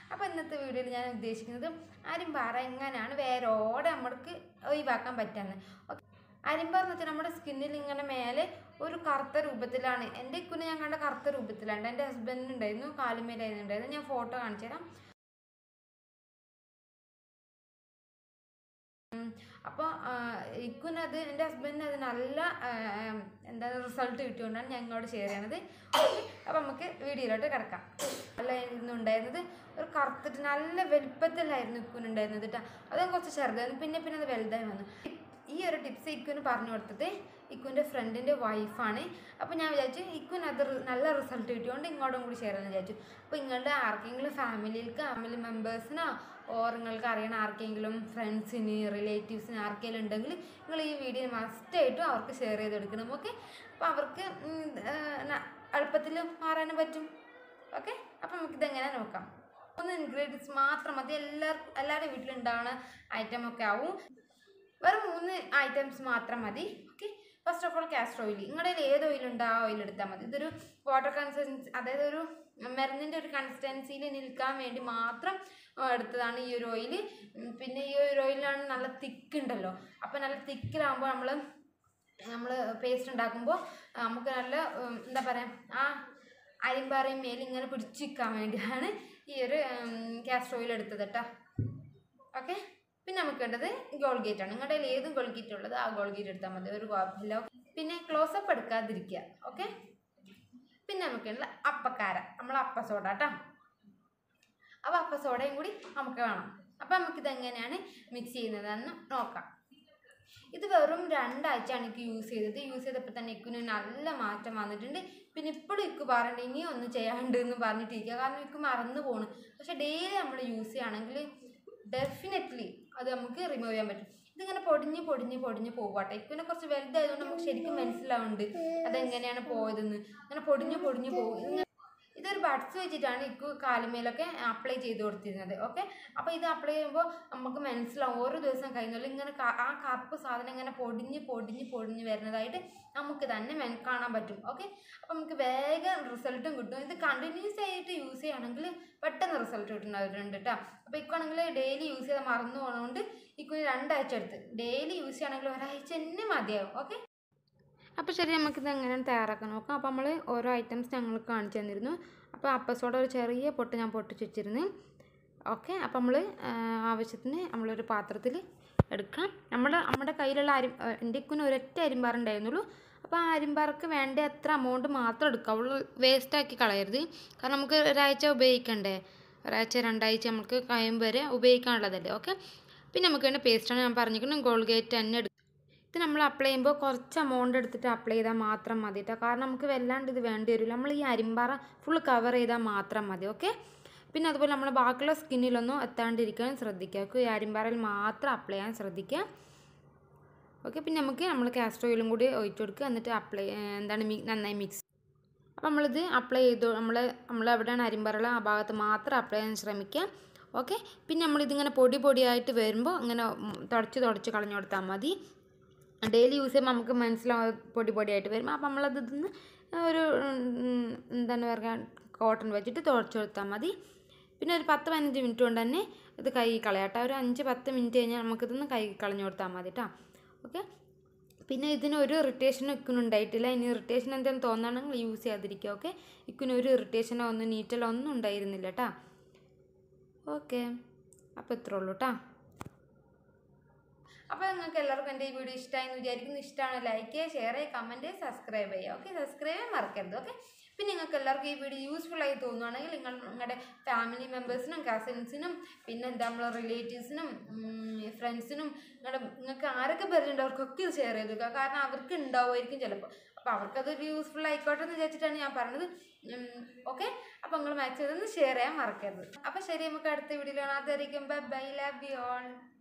അപ്പോൾ ഇന്നത്തെ വീഡിയോയിൽ ഞാൻ ഉദ്ദേശിക്കുന്നത് അരിമ്പാറ എങ്ങനെയാണ് വേരോടെ നമ്മൾക്ക് ഒഴിവാക്കാൻ പറ്റുന്നത് അരിമ്പാറ എന്ന് വെച്ചാൽ നമ്മുടെ സ്കിന്നിൽ ഇങ്ങനെ മേലെ ഒരു കറുത്ത രൂപത്തിലാണ് എൻ്റെ ഇക്കുനെ ഞാൻ കണ്ട കറുത്ത രൂപത്തിലാണ് എൻ്റെ ഹസ്ബൻഡിന് ഉണ്ടായിരുന്നു കാലുമേലായിരുന്നു ഉണ്ടായിരുന്നു ഞാൻ ഫോട്ടോ കാണിച്ചു തരാം അപ്പോൾ ഇക്കുനത് എൻ്റെ ഹസ്ബൻഡിന് അത് നല്ല ആ, എന്താ റിസൾട്ട് കിട്ടിയോണ്ടാണ് ഞാൻ ഇങ്ങോട്ട് ഷെയർ ചെയ്യണത് അപ്പോൾ നമുക്ക് വീഡിയോയിലോട്ട് കിടക്കാം അല്ല ഇന്ന് ഉണ്ടായിരുന്നത് ഒരു കറുത്തിട്ട് നല്ല വലുപ്പത്തിലായിരുന്നു ഇക്കുനുണ്ടായിരുന്നത് കേട്ടോ അതും കുറച്ച് ചെറുതായിരുന്നു പിന്നെ പിന്നെ അത് വലുതായി വന്നു ഈ ഒരു ടിപ്സ് ഇക്കുന് പറഞ്ഞു കൊടുത്തത് ഇക്കുൻ്റെ ഫ്രണ്ടിൻ്റെ വൈഫാണ് അപ്പോൾ ഞാൻ വിചാരിച്ചു ഇക്കുന് അത് റി- നല്ല റിസൾട്ട് കിട്ടിയോണ്ട് ഇങ്ങോട്ടും കൂടി ഷെയർ ചെയ്യാൻ വിചാരിച്ചു അപ്പോൾ നിങ്ങളുടെ ആർക്കെങ്കിലും ഫാമിലിയിലേക്ക് ഫാമിലി മെമ്പേഴ്സിനോ ഓർ നിങ്ങൾക്ക് അറിയണ ആർക്കെങ്കിലും ഫ്രണ്ട്സിന് റിലേറ്റീവ്സിന് ആർക്കെങ്കിലും ഉണ്ടെങ്കിൽ നിങ്ങൾ ഈ വീഡിയോ മസ്റ്റായിട്ടും അവർക്ക് ഷെയർ ചെയ്ത് കൊടുക്കണം ഓക്കെ അപ്പോൾ അവർക്ക് ഉം, ആ, ന- എളുപ്പത്തിൽ മാറാനും പറ്റും ഓക്കെ അപ്പോൾ നമുക്കിതെങ്ങനെ നോക്കാം മൂന്ന് ഇൻഗ്രീഡിയൻസ് മാത്രം മതി എല്ലാവർക്കും എല്ലാവരുടെ വീട്ടിലുണ്ടാവുന്ന ഐറ്റം ഒക്കെ ആവും വെറും മൂന്ന് ഐറ്റംസ് മാത്രം മതി okay first of all castor oil നിങ്ങളുടെ കയ്യിൽ ഏത് ഓയിൽ ഉണ്ടോ ആ ഓയിൽ എടുത്താൽ മതി ഇതൊരു വാട്ടർ കൺസിസ്റ്റൻസി അതായത് ഒരു മരുന്നിൻ്റെ ഒരു കൺസിസ്റ്റൻസിയിൽ നിൽക്കാൻ വേണ്ടി മാത്രം ആ, എടുത്തതാണ് ഈ ഒരു ഓയിൽ പിന്നെ ഈ ഒരു ഓയിലാണ് നല്ല തിക്ക് ഉണ്ടല്ലോ അപ്പോൾ നല്ല തിക്കിലാകുമ്പോൾ നമ്മൾ നമ്മൾ പേസ്റ്റ് ഉണ്ടാക്കുമ്പോൾ നമുക്ക് നല്ല ഉം, എന്താ പറയുക ആ അരിമ്പാറയും മേലും ഇങ്ങനെ പിടിച്ച് നിൽക്കാൻ വേണ്ടിയാണ് ഈ ഒരു കാസ്റ്റർ ഓയിൽ എടുത്തത് കേട്ടോ ഓക്കെ പിന്നെ നമുക്ക് വേണ്ടത് ഗോൾഗേറ്റ് ആണ് നിങ്ങളുടെ കയ്യിൽ ഏതും ഗോൾഗേറ്റ് ഉള്ളത് ആ ഗോൾഗേറ്റ് എടുത്താൽ മതി ഒരു കുഴപ്പമില്ല പിന്നെ ക്ലോസപ്പ് എടുക്കാതിരിക്കുക ഓക്കെ പിന്നെ നമുക്ക് വേണ്ട അപ്പക്കാര നമ്മൾ അപ്പ സോഡ കേട്ടോ അപ്പോൾ അപ്പ സോഡയും കൂടി നമുക്ക് വേണം അപ്പോൾ നമുക്കിത് എങ്ങനെയാണ് മിക്സ് ചെയ്യുന്നതെന്ന് നോക്കാം ഇത് വെറും രണ്ടാഴ്ചയാണ് എനിക്ക് യൂസ് ചെയ്തത് യൂസ് ചെയ്തപ്പോൾ തന്നെ ഇക്കുന് നല്ല മാറ്റം വന്നിട്ടുണ്ട് പിന്നെ ഇപ്പോഴും ഇക്ക് പറയണ്ട ഇനിയും ഒന്ന് ചെയ്യാണ്ട് എന്ന് പറഞ്ഞിട്ടിരിക്കുക കാരണം ഇക്ക് മറന്നു പോണ് പക്ഷെ ഡെയിലി നമ്മൾ യൂസ് ചെയ്യുകയാണെങ്കിൽ ഡെഫിനറ്റ്ലി അത് നമുക്ക് റിമൂവ് ചെയ്യാൻ പറ്റും ഇതിങ്ങനെ പൊടിഞ്ഞ് പൊടിഞ്ഞ് പൊടിഞ്ഞ് പോവാട്ടെ ഇക്കുനെ കുറച്ച് വലുതായതുകൊണ്ട് നമുക്ക് ശരിക്കും മനസ്സിലാവുന്നുണ്ട് അതെങ്ങനെയാണ് പോയതെന്ന് ഇങ്ങനെ പൊടിഞ്ഞ് പൊടിഞ്ഞ് പോകും ഇങ്ങനെ ഇതൊരു ബഡ്സ് വെച്ചിട്ടാണ് ഇക്കു കാലുമേലൊക്കെ അപ്ലൈ ചെയ്ത് കൊടുത്തിരുന്നത് ഓക്കെ അപ്പോൾ ഇത് അപ്ലൈ ചെയ്യുമ്പോൾ നമുക്ക് മനസ്സിലാവും ഓരോ ദിവസം കഴിയുന്നല്ലോ ഇങ്ങനെ ക- ആ കറുപ്പ് സാധനം ഇങ്ങനെ പൊടിഞ്ഞ് പൊടിഞ്ഞ് പൊടിഞ്ഞ് വരുന്നതായിട്ട് നമുക്ക് തന്നെ മെൻ കാണാൻ പറ്റും ഓക്കെ അപ്പോൾ നമുക്ക് വേഗം റിസൾട്ടും കിട്ടും ഇത് കണ്ടിന്യൂസ് ആയിട്ട് യൂസ് ചെയ്യുകയാണെങ്കിൽ പെട്ടെന്ന് റിസൾട്ട് കിട്ടുന്നവരുണ്ട് കേട്ടോ അപ്പോൾ ഇക്കാണെങ്കിൽ ഡെയിലി യൂസ് ചെയ്താൽ മറന്നു പോകുന്നതുകൊണ്ട് ഇക്കു രണ്ടാഴ്ച എടുത്ത് ഡെയിലി യൂസ് ചെയ്യുകയാണെങ്കിൽ ഒരാഴ്ച തന്നെ മതിയാവും ഓക്കെ അപ്പോൾ ശരി നമുക്കിത് എങ്ങനെയാണ് തയ്യാറാക്കാൻ നോക്കാം അപ്പോൾ നമ്മൾ ഓരോ ഐറ്റംസ് ഞങ്ങൾക്ക് കാണിച്ചു തന്നിരുന്നു അപ്പോൾ അപ്പസോടെ ഒരു ചെറിയ പൊട്ട് ഞാൻ പൊട്ടിച്ച് വെച്ചിരുന്നു ഓക്കെ അപ്പോൾ നമ്മൾ ആവശ്യത്തിന് നമ്മളൊരു പാത്രത്തിൽ എടുക്കാം നമ്മൾ നമ്മുടെ കയ്യിലുള്ള അരി എൻ്റെ ഇക്കുന് ഒരൊറ്റ അരിമ്പാറ ഉണ്ടായിരുന്നുള്ളൂ അപ്പോൾ ആ അരിമ്പാറക്ക് വേണ്ട എത്ര എമൗണ്ട് മാത്രം എടുക്കാവുള്ളൂ വേസ്റ്റാക്കി കളയരുത് കാരണം നമുക്ക് ഒരാഴ്ച ഉപയോഗിക്കണ്ടേ ഒരാഴ്ച രണ്ടാഴ്ച നമുക്ക് കഴിയും വരെ ഉപയോഗിക്കാനുള്ളതല്ലേ ഓക്കെ പിന്നെ നമുക്ക് വേണ്ട പേസ്റ്റാണ് ഞാൻ പറഞ്ഞിരിക്കുന്നത് ഗോൾഗേറ്റ് തന്നെ എടുക്കും ഇത് നമ്മൾ അപ്ലൈ ചെയ്യുമ്പോൾ കുറച്ച് എമൗണ്ട് എടുത്തിട്ട് അപ്ലൈ ചെയ്താൽ മാത്രം മതി കേട്ടോ കാരണം നമുക്ക് വല്ലാണ്ട് ഇത് വേണ്ടി വരില്ല നമ്മൾ ഈ അരിമ്പാറ ഫുൾ കവർ ചെയ്താൽ മാത്രം മതി ഓക്കെ പിന്നെ അതുപോലെ നമ്മൾ ബാക്കിയുള്ള സ്കിന്നിലൊന്നും എത്താണ്ടിരിക്കാൻ ശ്രദ്ധിക്കുക ഓക്കെ ഈ അരിമ്പാറയിൽ മാത്രം അപ്ലൈ ചെയ്യാൻ ശ്രദ്ധിക്കുക ഓക്കെ പിന്നെ നമുക്ക് നമ്മൾ കാസ്റ്റർ ഓയിലും കൂടി ഒഴിച്ചു കൊടുക്കുക എന്നിട്ട് അപ്ലൈ എന്താണ് മി നന്നായി മിക്സ് അപ്പോൾ നമ്മളിത് അപ്ലൈ ചെയ്തു നമ്മൾ നമ്മൾ എവിടെയാണ് അരിമ്പറള ആ ഭാഗത്ത് മാത്രം അപ്ലൈ ചെയ്യാൻ ശ്രമിക്കുക ഓക്കെ പിന്നെ നമ്മളിതിങ്ങനെ പൊടി പൊടിയായിട്ട് വരുമ്പോൾ ഇങ്ങനെ ഉം, തുടച്ച് തുടച്ച് കളഞ്ഞു കൊടുത്താൽ മതി ഡെയിലി യൂസ് ചെയ്യുമ്പോൾ നമുക്ക് മനസ്സിലാവും പൊടി പൊടിയായിട്ട് വരുമ്പോൾ അപ്പോൾ നമ്മളത് ഇതിന്ന് ഒരു ഉം, എന്താണ് പറയുക കോട്ടൺ വെച്ചിട്ട് തുടച്ച് കൊടുത്താൽ മതി പിന്നെ ഒരു പത്ത് പതിനഞ്ച് മിനിറ്റ് കൊണ്ട് തന്നെ ഇത് കൈ കളയാട്ടോ ഒരു അഞ്ച് പത്ത് മിനിറ്റ് കഴിഞ്ഞാൽ നമുക്കിതൊന്ന് കൈ കളഞ്ഞു കൊടുത്താൽ മതി കേട്ടോ ഓക്കെ പിന്നെ ഇതിന് ഒരു ഇറിറ്റേഷനും ഇക്കിനും ഉണ്ടായിട്ടില്ല ഇനി ഇറിറ്റേഷൻ എന്തെങ്കിലും തോന്നുകയാണെങ്കിൽ യൂസ് ചെയ്യാതിരിക്കുക ഓക്കെ ഇക്കിന് ഒരു ഇറിറ്റേഷനോ ഒന്നും നീറ്റലോ ഒന്നും ഉണ്ടായിരുന്നില്ല കേട്ടോ ഓക്കെ അപ്പോൾ ഇത്രേ ഉള്ളൂ കേട്ടോ അപ്പോൾ നിങ്ങൾക്ക് എല്ലാവർക്കും എൻ്റെ ഈ വീഡിയോ ഇഷ്ടമായി എന്ന് വിചാരിക്കുന്നു ഇഷ്ടമാണ് ലൈക്ക് ചെയ്യുക ഷെയർ ചെയ്യുക കമൻറ്റ് സബ്സ്ക്രൈബ് ചെയ്യുക ഓക്കെ സബ്സ്ക്രൈബ് ചെയ്യാൻ മറക്കരുത് ഓക്കെ പിന്നെ നിങ്ങൾക്ക് എല്ലാവർക്കും ഈ വീഡിയോ യൂസ്ഫുൾ ആയി തോന്നുകയാണെങ്കിൽ നിങ്ങൾ നിങ്ങളുടെ ഫാമിലി മെമ്പേഴ്സിനും കസിൻസിനും പിന്നെ എന്താ നമ്മളെ റിലേറ്റീവ്സിനും ഫ്രണ്ട്സിനും നിങ്ങളുടെ നിങ്ങൾക്ക് ആരൊക്കെ പേരുണ്ട് അവർക്കൊക്കെ ഇത് ഷെയർ ചെയ്ത് കൊടുക്കുക കാരണം അവർക്ക് ഉണ്ടാവുമായിരിക്കും ചിലപ്പോൾ അപ്പോൾ അവർക്കതൊരു യൂസ്ഫുൾ ആയിക്കോട്ടെ എന്ന് വിചാരിച്ചിട്ടാണ് ഞാൻ പറഞ്ഞത് ഓക്കെ അപ്പോൾ നിങ്ങൾ മാക്സിമം ഒന്ന് ഷെയർ ചെയ്യാൻ മറക്കരുത് അപ്പോൾ ശരി നമുക്ക് അടുത്ത വീഡിയോയിൽ കാണാതായിരിക്കും bye bye love you all